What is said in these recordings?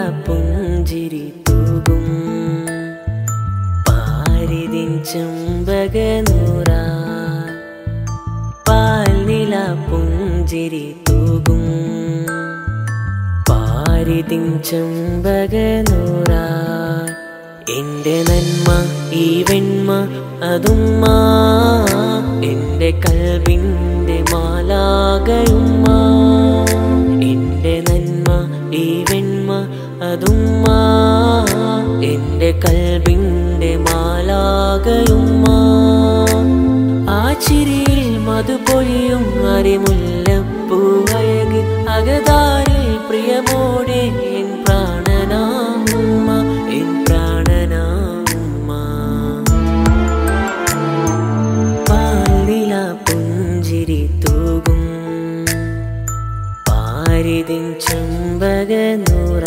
പുഞ്ചിരി തൂകും പാരിതിൻ ചെമ്പകനൂറ പാൽനില പുഞ്ചിരി തൂകും പാരിതിൻ ചെമ്പകനൂറ എന്റെ നന്മ ഈ വെണ്മ അതുമ്മ എന്റെ കൽവിന്റെ മാലാകയുമ്മ എന്റെ നന്മ ഈ വെണ്മ അതുമ്മ എന്റെ കൽവിന്റെ മാലാകയുമ്മ ആ ചിരിയിൽ മധുപൊഴിയും അറിമുല്ലപ്പൂവഴക് അകതാരിൽ പ്രിയമോടെ എൻ പ്രാണനാമുമ്മ എൻ പ്രാണനാമുമ്മ പാലില പുഞ്ചിരി തൂകും പാരിതിൻ ചെമ്പകനൂറ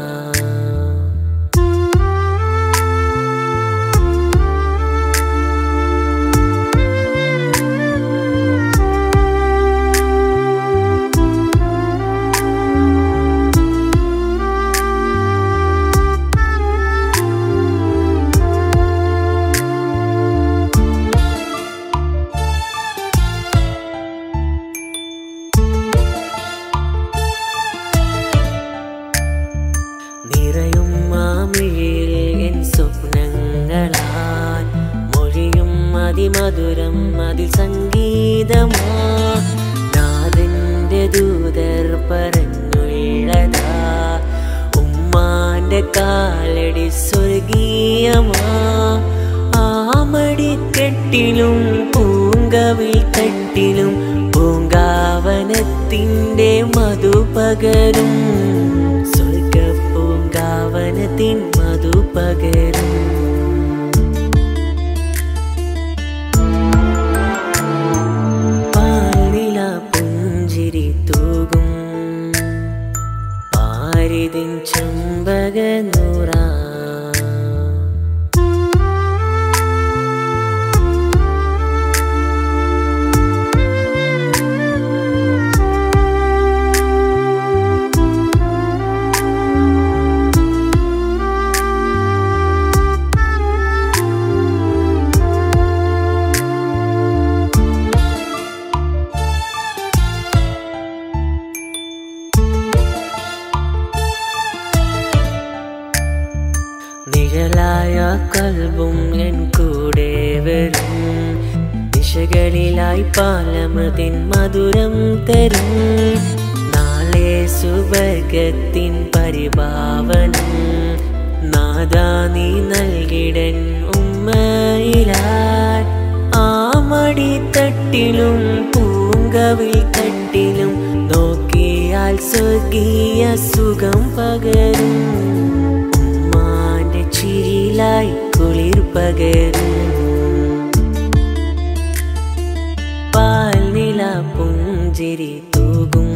നിറയും മാമിഴിയിൽ എൻ സ്വപ്നങ്ങളാൽ മൊഴിയും അതിമധുരം അതിൽ സംഗീതമാ നാഥന്റെ ദൂതർ പറഞ്ഞുള്ളതാ ഉമ്മാന്റെ കാലടി സ്വർഗീയമാ ആമടിക്കെട്ടിലും പൂങ്കവിൽ തട്ടിലും പൂങ്കാവനത്തിൻ്റെ മധുപകരും സ്വർഗ പൂങ്കാവനത്തിൻ മധുപകരും പാലില പുഞ്ചിരി തൂകും പാരിതിൻ ചെമ്പകനൂറ നിഴലായ കൽവും എൻ കൂടെ വരും ദിശകളിലായി പാലമതിൻ മധുരം തരും നാളെ സുവർഗത്തിൻ പരിഭാവനം നാദാ നീ നൽകിടൻ ഉമ്മയിലാൽ ആമടി തട്ടിലും പൂങ്കവിൽ തട്ടിലും നോക്കിയാൽ സ്വർഗീയ സുഖം പകരും ഉമ്മാന്റെ ചിരിയിലായി കുളിർ പകരും പാൽനില പുഞ്ചിരി തൂകും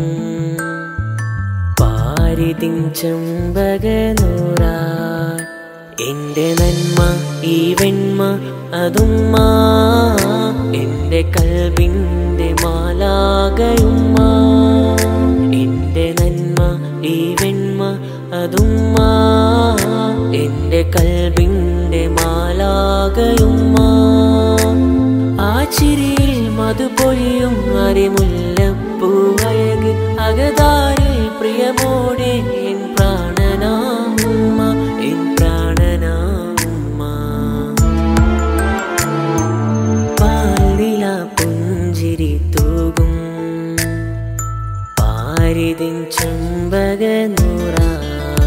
പാരിതിൻ ചെമ്പകനൂറ എന്റെ നന്മ ഈ വെണ്മ അതുമ്മ എന്റെ കൽവിന്റെ മാലാകയുമ്മ എന്റെ നന്മ ഈ വെണ്മ അതുമ്മ എന്റെ കൽവിന്റെ മാലാകയുമ്മ ആ ചിരിയിൽ മധുപൊഴിയും അറിമുല്ലപ്പൂവഴക് അകതാരിൽ പ്രിയമോടെ എൻ പ്രാണനാമുമ്മ എൻ പ്രാണനാമുമ്മ പാലില പുഞ്ചിരി തൂകും പാരിതിൻ ചെമ്പകനൂറ